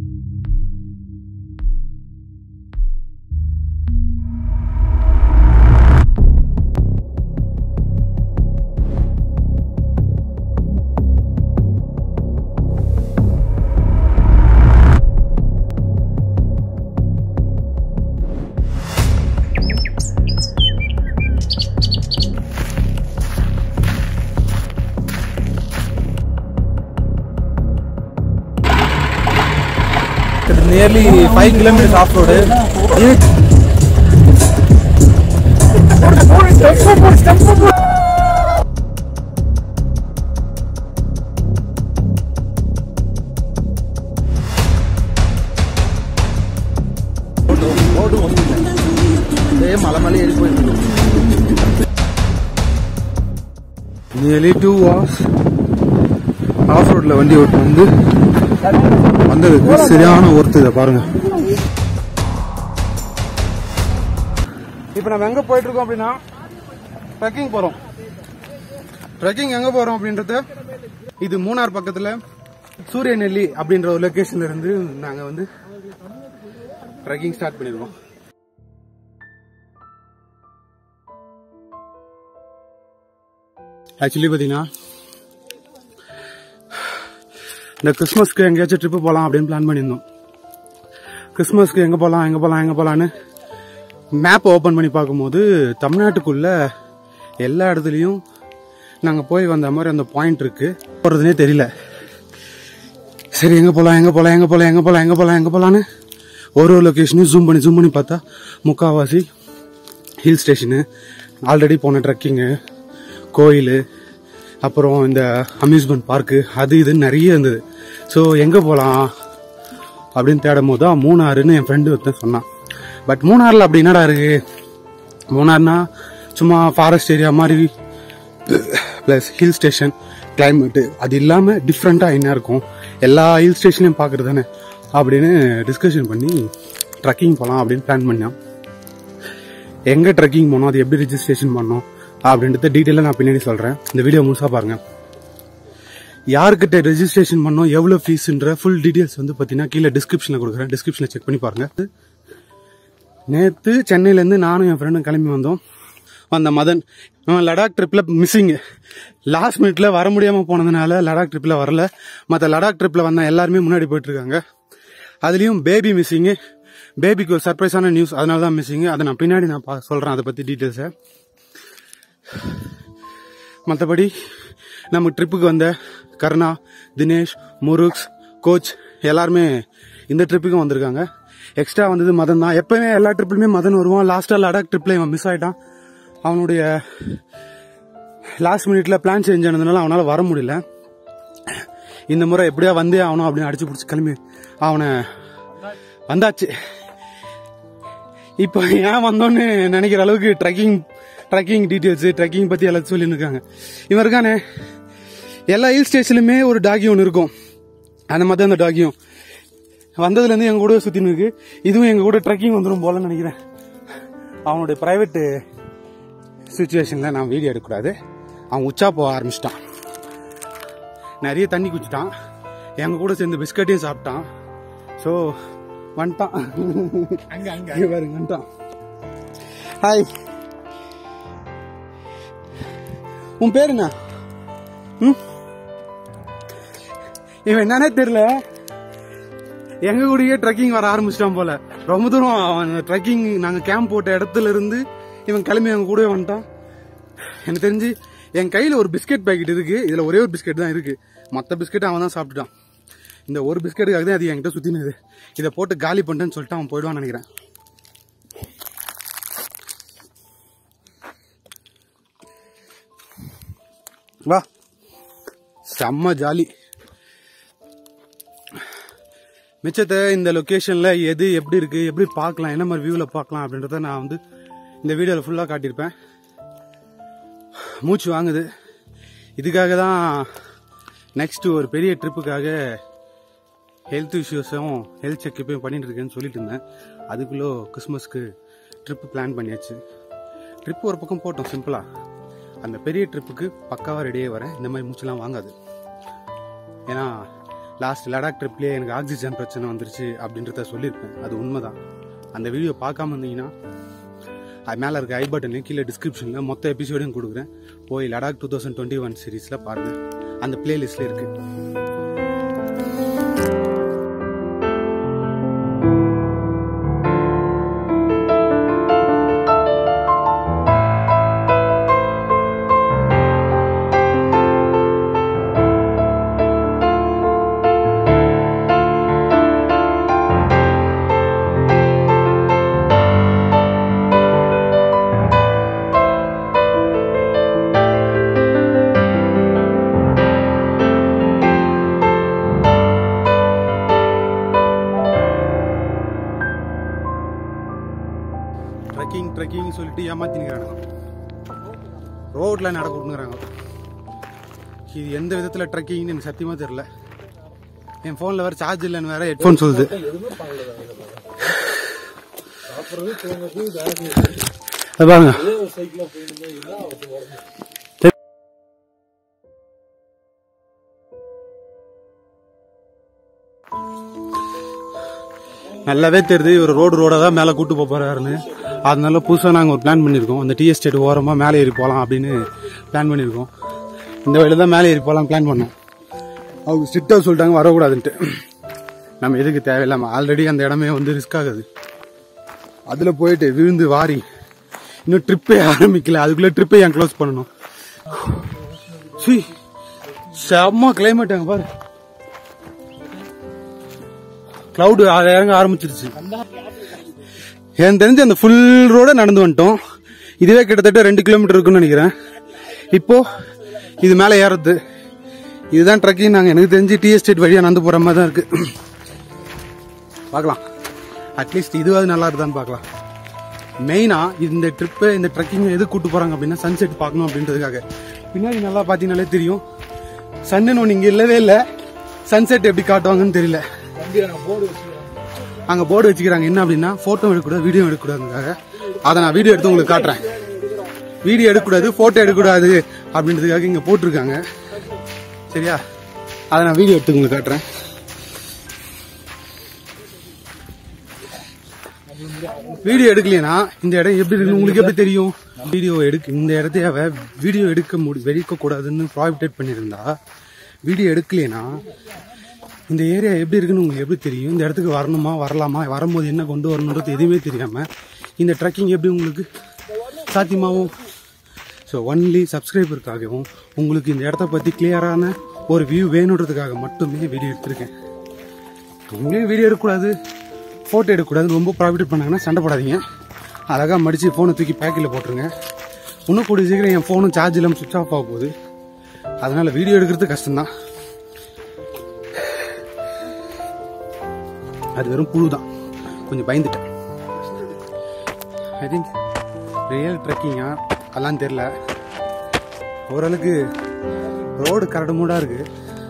Nearly five kilometres off road மலை மலை ஏறி போயிருக்கு நியர்லி டூ ஹவர்ஸ் ஆஃப் ரோட்ல வண்டி ஓட்டு வந்து வந்ததுக்கு சரியான ஒர்த்து இதை பாருங்க இப்போ நம்ம எங்க போயிட்டு இருக்கோம் அப்படின்னா ட்ரெக்கிங் போறோம் ட்ரெக்கிங் எங்க போறோம் அப்படின்றது இது மூணார் பக்கத்துல சூரியநெல்லி அப்படின்ற ஒரு லொகேஷன்ல இருந்து நாங்க வந்து ட்ரெக்கிங் ஸ்டார்ட் பண்ணிருக்கோம் ஆக்சுவலி பாத்தீங்கன்னா இந்த கிறிஸ்மஸ்க்கு எங்கேயாச்சும் ட்ரிப்பு போகலாம் அப்படின்னு பிளான் பண்ணியிருந்தோம் கிறிஸ்மஸ்க்கு எங்கே போகலாம் எங்கே போகலாம் எங்கே போகலான்னு மேப் ஓப்பன் பண்ணி பார்க்கும்போது தமிழ்நாட்டுக்குள்ள எல்லா இடத்துலையும் நாங்கள் போய் வந்த மாதிரி அந்த பாயிண்ட் இருக்கு போகிறதுனே தெரியல சரி எங்கே போகலாம் எங்கே போகலாம் எங்கே போகலாம் எங்கே போகலாம் எங்கே போகலாம் எங்கே போகலான்னு ஒரு ஒரு லொக்கேஷனையும் ஜூம் பண்ணி ஜூம் பண்ணி பார்த்தா முக்காவாசி ஹில் ஸ்டேஷனு ஆல்ரெடி போன ட்ரெக்கிங்கு கோயில் அப்புறம் இந்த அம்யூஸ்மெண்ட் பார்க்கு அது இதுன்னு நிறைய இருந்தது ஸோ எங்கே போகலாம் அப்படின்னு தேடும் போது தான் மூணாறுன்னு என் ஃப்ரெண்டு ஒருத்தன் சொன்னான் பட் மூணாறில் அப்படி என்னடா இருக்கு மூணார்னா சும்மா ஃபாரஸ்ட் ஏரியா மாதிரி ப்ளஸ் ஹில் ஸ்டேஷன் கிளைமேட்டு அது இல்லாமல் டிஃப்ரெண்ட்டாக என்ன இருக்கும் எல்லா ஹில் ஸ்டேஷனையும் பார்க்குறது தானே அப்படின்னு டிஸ்கஷன் பண்ணி ட்ரக்கிங் போகலாம் அப்படின்னு பிளான் பண்ணான் எங்கே ட்ரெக்கிங் போனோம் அது எப்படி ரிஜிஸ்ட்ரேஷன் பண்ணோம் அப்படின்றத டீட்டெயிலாக நான் பின்னாடி சொல்கிறேன் இந்த வீடியோ முழுசாக பாருங்க யாருக்கிட்ட ரெஜிஸ்ட்ரேஷன் பண்ணோம் எவ்வளோ ஃபீஸ்ன்ற ஃபுல் டீட்டெயில்ஸ் வந்து பார்த்தீங்கன்னா கீழே டிஸ்கிரிப்ஷனில் கொடுக்குறேன் டிஸ்கிரிப்ஷனில் செக் பண்ணி பாருங்க நேற்று சென்னையிலேருந்து நானும் என் ஃப்ரெண்டும் கிளம்பி வந்தோம் அந்த மதன் அவன் லடாக் ட்ரிப்பில் மிஸ்ஸிங் லாஸ்ட் மினிட்ல வர முடியாமல் போனதுனால லடாக் ட்ரிப்பில் வரல மற்ற லடாக் ட்ரிப்பில் வந்த எல்லாருமே முன்னாடி போயிட்டு இருக்காங்க அதுலேயும் பேபி மிஸ்ஸிங்கு பேபிக்கு ஒரு சர்ப்ரைஸான நியூஸ் அதனால தான் மிஸ்ஸிங் அதை நான் பின்னாடி நான் பா சொல்கிறேன் அதை பற்றி டீட்டெயில்ஸை மற்றபடி நம்ம ட்ரிப்புக்கு வந்த கருணா தினேஷ் முருக்ஸ் கோச் எல்லாருமே இந்த ட்ரிப்புக்கும் வந்திருக்காங்க எக்ஸ்ட்ரா வந்தது மதன் தான் எப்பவுமே எல்லா ட்ரிப்லையுமே மதன் வருவான் லாஸ்டா லடாக் ட்ரிப்ல இவன் மிஸ் ஆயிட்டான் அவனுடைய லாஸ்ட் மினிட்ல பிளான் சேஞ்ச் ஆனதுனால அவனால வர முடியல இந்த முறை எப்படியா வந்தே ஆகணும் அப்படின்னு அடிச்சு பிடிச்சி கிளம்பி அவனை வந்தாச்சு இப்போ ஏன் வந்தோன்னு நினைக்கிற அளவுக்கு ட்ரெக்கிங் ட்ரெக்கிங் டீட்டெயில்ஸ் ட்ரெக்கிங் பத்தி எல்லாத்தையும் சொல்லிட்டு இருக்காங்க இவன் இருக்கானே எல்லா ஹில் ஸ்டேஷன்லயுமே ஒரு டாகி ஒன்று இருக்கும் அந்த மாதிரி அந்த டாகியும் வந்ததுல இருந்து எங்க கூட சுத்தின்னு இருக்கு இதுவும் எங்க கூட ட்ரெக்கிங் வந்துடும் போலன்னு நினைக்கிறேன் அவனுடைய பிரைவேட் சுச்சுவேஷன்ல நான் வீடியோ எடுக்கக்கூடாது அவன் உச்சா போக ஆரம்பிச்சிட்டான் நிறைய தண்ணி குடிச்சிட்டான் எங்க கூட சேர்ந்து பிஸ்கட்டையும் சாப்பிட்டான் ஸோ வந்துட்டான் அங்க அங்க இங்க பாருங்க வந்துட்டான் ஹாய் உன் பேர் என்ன ம்? இவன் என்னன்னே தெரியல எங்க கூடயே ட்ரெக்கிங் வர ஆரம்பிச்சிட்டான் போல ரொம்ப தூரம் அவன் ட்ரெக்கிங் நாங்க கேம்ப் போட்ட இடத்துல இருந்து இவன் கிளம்பி எங்க கூடவே வந்துட்டான் எனக்கு தெரிஞ்சு என் கையில ஒரு பிஸ்கெட் பாக்கெட் இருக்கு இதுல ஒரே ஒரு பிஸ்கெட் தான் இருக்கு மத்த பிஸ்கெட் அவன் தான் சாப்பிட்டுட்டான் இந்த ஒரு பிஸ்கெட்டுக்காக தான் அது என்கிட்ட சுத்தினது இதை போட்டு காலி பண்ணிட்டேன்னு சொல்லிட்டு அவன் போயிடுவான்னு நினைக்கிறேன் வா செம்ம ஜாலி மிச்சத்தை இந்த லொக்கேஷன்ல எது எப்படி இருக்கு எப்படி பார்க்கலாம் என்ன மாதிரி வியூவில் பார்க்கலாம் அப்படின்றத நான் வந்து இந்த வீடியோவில் ஃபுல்லாக காட்டியிருப்பேன் மூச்சு வாங்குது இதுக்காக தான் நெக்ஸ்ட் ஒரு பெரிய ட்ரிப்புக்காக ஹெல்த் இஷ்யூஸும் ஹெல்த் செக்கப்பையும் பண்ணிட்டு இருக்கேன்னு சொல்லிட்டு இருந்தேன் அதுக்குள்ளே கிறிஸ்மஸ்க்கு ட்ரிப்பு பிளான் பண்ணியாச்சு ட்ரிப்பு ஒரு பக்கம் போட்டோம் சிம்பிளாக அந்த பெரிய ட்ரிப்புக்கு பக்காவாக ரெடியாக வரேன் இந்த மாதிரி மூச்செல்லாம் வாங்காது ஏன்னா லாஸ்ட் லடாக் ட்ரிப்லேயே எனக்கு ஆக்சிஜன் பிரச்சனை வந்துருச்சு அப்படின்றத சொல்லியிருப்பேன் அது உண்மைதான் அந்த வீடியோ பார்க்காம இருந்தீங்கன்னா அது மேலே இருக்க ஐ பட்டன் கீழே டிஸ்கிரிப்ஷனில் மொத்த எபிசோடையும் கொடுக்குறேன் போய் Ladakh two thousand twenty one சீரீஸில் பாருங்கள் அந்த பிளேலிஸ்ட்டில் இருக்குது ட்ரெக்கிங் ட்ரெக்கிங் சொல்லிட்டு ஏமாத்தினுக்கிறானுங்க ரோட்ல நடக்க விட்டுங்கிறாங்க இது எந்த விதத்துல ட்ரெக்கிங்னு எனக்கு சத்தியமா தெரியல என் போன்ல வேற சார்ஜ் இல்லைன்னு வேற ஹெட்ஃபோன் சொல்லுது அது பாருங்க நல்லாவே தெரியுது இவர் ரோடு ரோடா தான் மேலே கூட்டு போக போறாருன்னு அதனால புதுசாக நாங்கள் ஒரு பிளான் பண்ணியிருக்கோம் அந்த டி எஸ்டேட் ஓரமாக மேலே ஏறி போகலாம் அப்படின்னு பிளான் பண்ணியிருக்கோம் இந்த வழியில தான் மேலே ஏறி போகலாம் பிளான் பண்ணோம் அவங்க ஸ்ட்ரிக்டாக சொல்லிட்டாங்க வரக்கூடாதுன்ட்டு நம்ம எதுக்கு தேவையில்லாமல் ஆல்ரெடி அந்த இடமே வந்து ரிஸ்க் ஆகுது அதில் போயிட்டு விழுந்து வாரி இன்னும் ட்ரிப்பே ஆரம்பிக்கல அதுக்குள்ளே ட்ரிப்பை ஏன் க்ளோஸ் பண்ணணும் சீ செம்ம கிளைமேட் அங்கே பாரு கிளவுடு இறங்க ஆரம்பிச்சிருச்சு எனக்கு தெரிஞ்சு அந்த ஃபுல் ரோட நடந்து வந்துட்டோம் இதுவே கிட்டத்தட்ட ரெண்டு கிலோமீட்டர் இருக்குன்னு நினைக்கிறேன் இப்போ இது மேலே ஏறது இதுதான் ட்ரக்கிங் நாங்கள் எனக்கு தெரிஞ்சு டி எஸ்டேட் வழியாக நடந்து போகிற மாதிரி தான் இருக்கு பார்க்கலாம் அட்லீஸ்ட் இதுவாது நல்லா இருக்குதான்னு பார்க்கலாம் மெயினாக இந்த ட்ரிப்பு இந்த ட்ரெக்கிங் எது கூட்டு போகிறாங்க அப்படின்னா சன்செட் பார்க்கணும் அப்படின்றதுக்காக பின்னாடி நல்லா பார்த்தீங்கனாலே தெரியும் சன்னு ஒன்று இங்கே இல்லவே இல்லை சன்செட் எப்படி காட்டுவாங்கன்னு தெரியல அங்க போர்டு வச்சுக்கிறாங்க என்ன அப்படின்னா போட்டோ எடுக்கக்கூடாது வீடியோ எடுக்கக்கூடாதுக்காக அதை நான் வீடியோ எடுத்து உங்களுக்கு காட்டுறேன் வீடியோ எடுக்கக்கூடாது போட்டோ எடுக்கக்கூடாது அப்படின்றதுக்காக இங்க போட்டிருக்காங்க சரியா அதை நான் வீடியோ எடுத்து உங்களுக்கு காட்டுறேன் வீடியோ எடுக்கலையா இந்த இடம் எப்படி இருக்கு உங்களுக்கு எப்படி தெரியும் வீடியோ எடுக்க இந்த இடத்தைய அவ வீடியோ எடுக்க முடி வெடிக்க கூடாதுன்னு ப்ராபிடேட் பண்ணியிருந்தா வீடியோ எடுக்கலைனா இந்த ஏரியா எப்படி இருக்குன்னு உங்களுக்கு எப்படி தெரியும் இந்த இடத்துக்கு வரணுமா வரலாமா வரும்போது என்ன கொண்டு வரணுன்றது எதுவுமே தெரியாம இந்த ட்ரெக்கிங் எப்படி உங்களுக்கு சாத்தியமாகும் ஸோ ஒன்லி சப்ஸ்கிரைபருக்காகவும் உங்களுக்கு இந்த இடத்த பற்றி கிளியரான ஒரு வியூ வேணுன்றதுக்காக மட்டுமே வீடியோ எடுத்திருக்கேன் எங்கேயும் வீடியோ எடுக்கக்கூடாது ஃபோட்டோ எடுக்கக்கூடாது ரொம்ப ப்ராஃபிட் பண்ணாங்கன்னா சண்டை போடாதீங்க அழகாக மடித்து ஃபோனை தூக்கி பேக்கில் போட்டுருங்க இன்னும் கூடிய சீக்கிரம் என் ஃபோனும் சார்ஜ் இல்லாமல் சுவிச் ஆஃப் ஆக போகுது அதனால் வீடியோ எடுக்கிறது கஷ்டம்தான் அது வெறும் புழு தான் கொஞ்சம் பயந்துட்டேன் ஐ திங்க் ரியல் ட்ரெக்கிங்கா அதெல்லாம் தெரில ஓரளவுக்கு ரோடு கரடு மூடா இருக்கு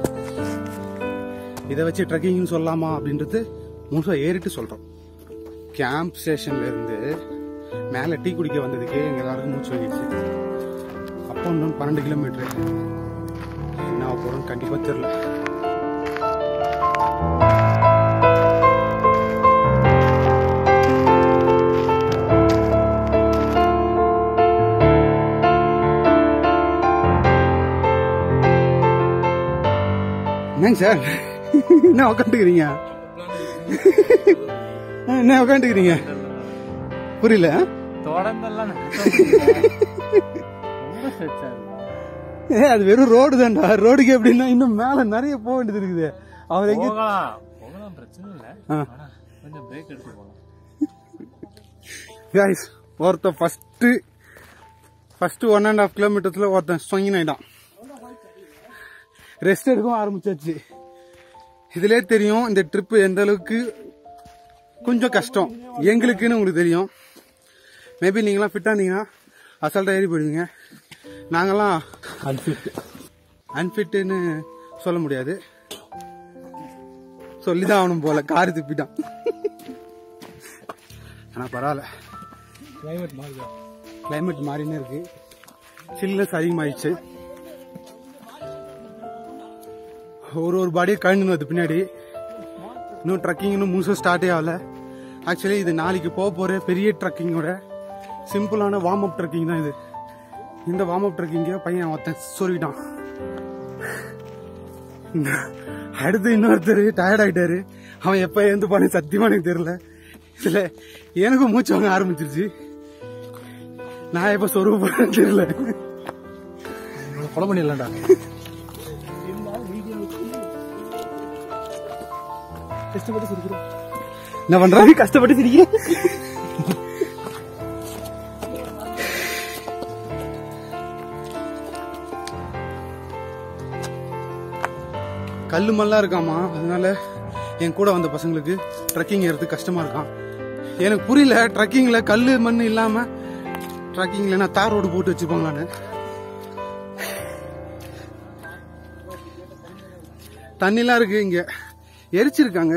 இதை வச்சு ட்ரெக்கிங்னு சொல்லலாமா அப்படின்றது முழுசாக ஏறிட்டு சொல்கிறோம் கேம்ப் ஸ்டேஷன்ல இருந்து மேலே டீ குடிக்க வந்ததுக்கே எங்க எல்லாருக்கும் மூச்சு வாங்கிடுச்சு அப்போ இன்னும் பன்னெண்டு கிலோமீட்டர் என்ன ஆக போகிறோம் கண்டிப்பாக தெரில என்னங்க சார் என்ன உக்காந்துக்கிறீங்க என்ன உக்காந்துக்கிறீங்க புரியல தொடர்ந்தெல்லாம் ரொம்ப ஸ்ட்ரெச் ஆகுது ஏ அது வெறும் ரோடு தான்டா ரோடுக்கு எப்படின்னா இன்னும் மேல நிறைய போக வேண்டியது இருக்குது அவர் எங்க போகலாம் போகலாம் பிரச்சனை இல்லை ஆ. ஆனா கொஞ்சம் பிரேக் எடுத்து போகலாம் guys ஒருத்தன் first first one and half கிலோமீட்டர்ஸ்ல ஒருத்தன் ஸ்வங்கின் ஆயிட்டான் ரெஸ்ட் எடுக்கவும் ஆரம்பிச்சாச்சு இதுலயே தெரியும் இந்த ட்ரிப் எந்த அளவுக்கு கொஞ்சம் கஷ்டம் எங்களுக்குன்னு உங்களுக்கு தெரியும் மேபி நீங்களாம் ஃபிட்டா இருந்தீங்கன்னா அசால்ட்டா ஏறி போயிடுவீங்க நாங்கெல்லாம் அன்ஃபிட் அன்ஃபிட்டுன்னு சொல்ல முடியாது சொல்லிதான் அவனும் போல காரி துப்பிட்டான் ஆனா பரவாயில்ல கிளைமேட் மாறுதா கிளைமேட் மாறினே இருக்கு சில்னஸ் அதிகமாயிடுச்சு ஒரு ஒரு பாடியே கழண்டு வருது பின்னாடி இன்னும் ட்ரக்கிங் இன்னும் முழுசும் ஸ்டார்ட்டே ஆகல ஆக்சுவலி இது நாளைக்கு போக போகிற பெரிய ட்ரக்கிங்கோட சிம்பிளான வார்ம் அப் ட்ரக்கிங் தான் இது இந்த வார்ம் அப் ட்ரக்கிங்க பையன் ஒருத்தன் சொல்லிட்டான் அடுத்து இன்னொருத்தர் டயர்ட் ஆயிட்டாரு அவன் எப்ப எழுந்து பண்ணி சத்தியமா எனக்கு தெரியல இதுல எனக்கும் மூச்சு வாங்க ஆரம்பிச்சிருச்சு நான் எப்ப சொருவ போறேன்னு தெரியல கொலை பண்ணிடலாம்டா கஷ்டப்பட்டு சிரிக்கிறோம் என்ன பண்றாங்க கஷ்டப்பட்டு சிரிக்கிறேன் கல்லு மல்லாம் இருக்காமா அதனால என் கூட வந்த பசங்களுக்கு ட்ரக்கிங் ஏறது கஷ்டமா இருக்கான் எனக்கு புரியல ட்ரக்கிங்ல கல்லு மண் இல்லாம ட்ரக்கிங்ல நான் தார் ரோடு போட்டு வச்சிருப்பாங்களான்னு தண்ணிலாம் இருக்கு இங்க எரிச்சிருக்காங்க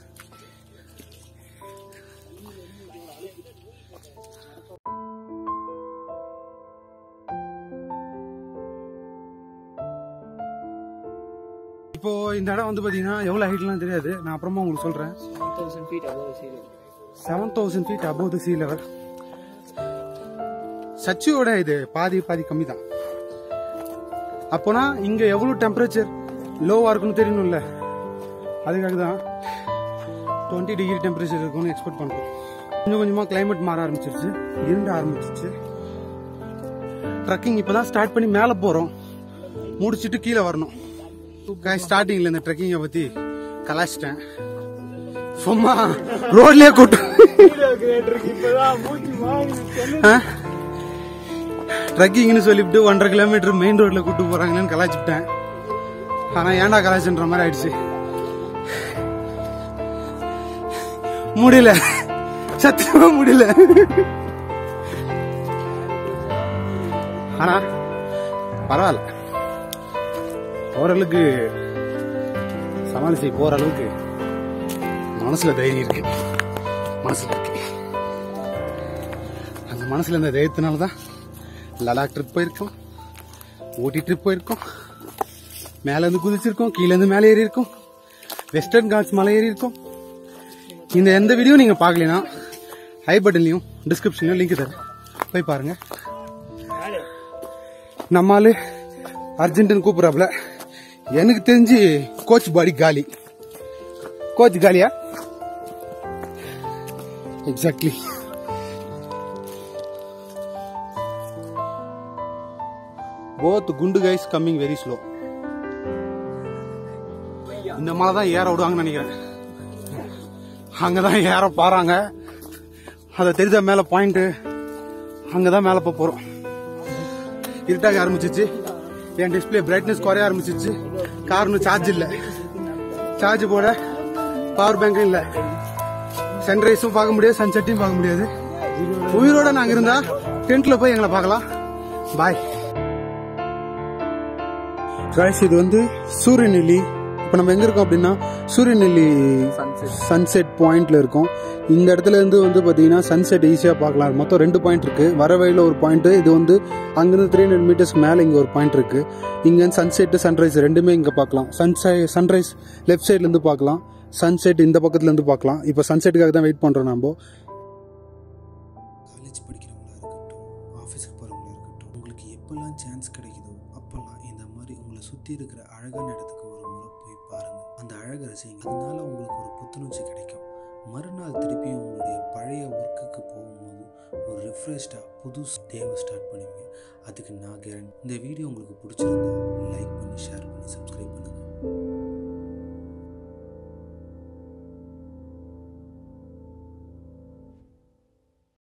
இப்போ இந்த இடம் வந்து பாத்தீங்கன்னா எவ்வளவு ஹைட்லாம் தெரியாது நான் அப்புறமா உங்களுக்கு சொல்றேன் தௌசண்ட் ஃபீட் அவ்வளோ சீரியல் seven thousand feet above the sea level சச்சியோட இது பாதி பாதி கம்மி தான் அப்போனா இங்க எவ்வளவு டெம்பரேச்சர் லோவா இருக்குன்னு தெரியணும்ல அதுக்காக தான் டுவெண்ட்டி டிகிரி டெம்பரேச்சர் இருக்கும்னு எக்ஸ்பெக்ட் பண்றோம் கொஞ்சம் கொஞ்சமா கிளைமேட் மாற ஆரம்பிச்சிருச்சு இருண்ட ஆரம்பிச்சிருச்சு ட்ரக்கிங் இப்பதான் ஸ்டார்ட் பண்ணி மேல போறோம் முடிச்சிட்டு கீழே வரணும் ஸ்டார்டிங்ல இந்த ட்ரெக்கிங்கை பத்தி கலாச்சிட்டேன் சும்மா ரோட்லயே கூட்டு ட்ரக்கிங்னு சொல்லிவிட்டு ஒன்றரை கிலோமீட்டர் மெயின் ரோட்ல கூட்டு போறாங்களேன்னு கலாச்சிட்டேன் ஆனா ஏன்டா கலாச்சுன்ற மாதிரி ஆயிடுச்சு முடியல சத்தியமா முடியல ஆனா பரவாயில்ல ஓரளவுக்கு சமாளிச்சு போற அளவுக்கு மனசுல தைரியம் இருக்கு மனசுல இருக்கு அந்த மனசுல இந்த தைரியத்தினால தான் லடாக் ட்ரிப் போயிருக்கோம் ஊட்டி ட்ரிப் போயிருக்கோம் மேல இருந்து குதிச்சிருக்கோம் கீழ இருந்து மேலே ஏறி இருக்கோம் வெஸ்டர்ன் காட்ஸ் மலை ஏறி இருக்கோம் இந்த எந்த வீடியோ நீங்க பார்க்கலனா ஐ பட்டன்லயும் டிஸ்கிரிப்ஷன்லயும் லிங்க் தரேன் போய் பாருங்க நம்மாலு அர்ஜென்டின் கூப்பிடுறாப்புல எனக்கு தெரிஞ்சு கோச் பாடி காலி கோச் காலியா எக்ஸாக்ட்லி போத் குண்டு கைஸ் கம்மிங் வெரி ஸ்லோ இந்த மலை தான் ஏற விடுவாங்கன்னு நினைக்கிறேன் அங்கதான் ஏற பாறாங்க அதை தெரிஞ்ச மேல பாயிண்ட் அங்கதான் மேல போக போறோம் இருட்டாக ஆரம்பிச்சிச்சு என் டிஸ்பிளே பிரைட்னஸ் குறைய ஆரம்பிச்சிச்சு காரணம் சார்ஜ் இல்ல சார்ஜ் போட பவர் பேங்கும் இல்ல சன்ரைஸும் பார்க்க முடியாது சன்செட்டையும் பார்க்க முடியாது உயிரோட நாங்க இருந்தா டென்ட்ல போய் எங்களை பார்க்கலாம் பாய் காய்ஸ் இது வந்து சூரியநெல்லி இப்போ நம்ம எங்க இருக்கோம் அப்படின்னா சூரியநெல்லி சன்செட் பாயிண்ட்ல இருக்கோம் இந்த இடத்துல இருந்து வந்து பாத்தீங்கன்னா சன்செட் ஈஸியா பார்க்கலாம் மொத்தம் ரெண்டு பாயிண்ட் இருக்கு வர வழியில ஒரு பாயிண்ட் இது வந்து அங்கிருந்து த்ரீ ஹண்ட்ரட் மீட்டர்ஸ்க்கு மேல இங்க ஒரு பாயிண்ட் இருக்கு இங்க சன்செட் சன்ரைஸ் ரெண்டுமே இங்க பார்க்கலாம் சன்சை சன்ரைஸ் லெஃப்ட் சைட்ல இருந்து பார்க்கலாம் சன்செட் இந்த பக்கத்துல இருந்து பார்க்கலாம் இப்போ சன்செட்டுக்காக தான் வெயிட் பண்றோம் நம்ம காலேஜ் படிக்கிறவங்களா இருக்கட்டும் ஆஃபீஸுக்கு போகிறவங்களா இருக்கட்டும் உங்களுக்கு எப்போல்லாம் சான்ஸ் கிடைக்குதோ அப்போல்லாம் இந்த மாதிரி உங்களை சுற்றி இருக்கிற அழகான இடத்துக்கு ஒரு முறை போய் பாருங்கள் அந்த அழகை ரசிங்க அதனால உங்களுக்கு ஒரு புத்துணர்ச்சி கிடைக்கும் மறுநாள் திருப்பியும் உங்களுடைய பழைய ஒர்க்குக்கு போகும்போது ஒரு ரிஃப்ரெஷ்டாக புது டேவை ஸ்டார்ட் பண்ணுவீங்க அதுக்கு நான் கேரண்டி இந்த வீடியோ உங்களுக்கு பிடிச்சிருந்தா லைக் பண்ணி ஷேர் பண்ணி சப்ஸ்கிரைப் பண்ணுங்கள்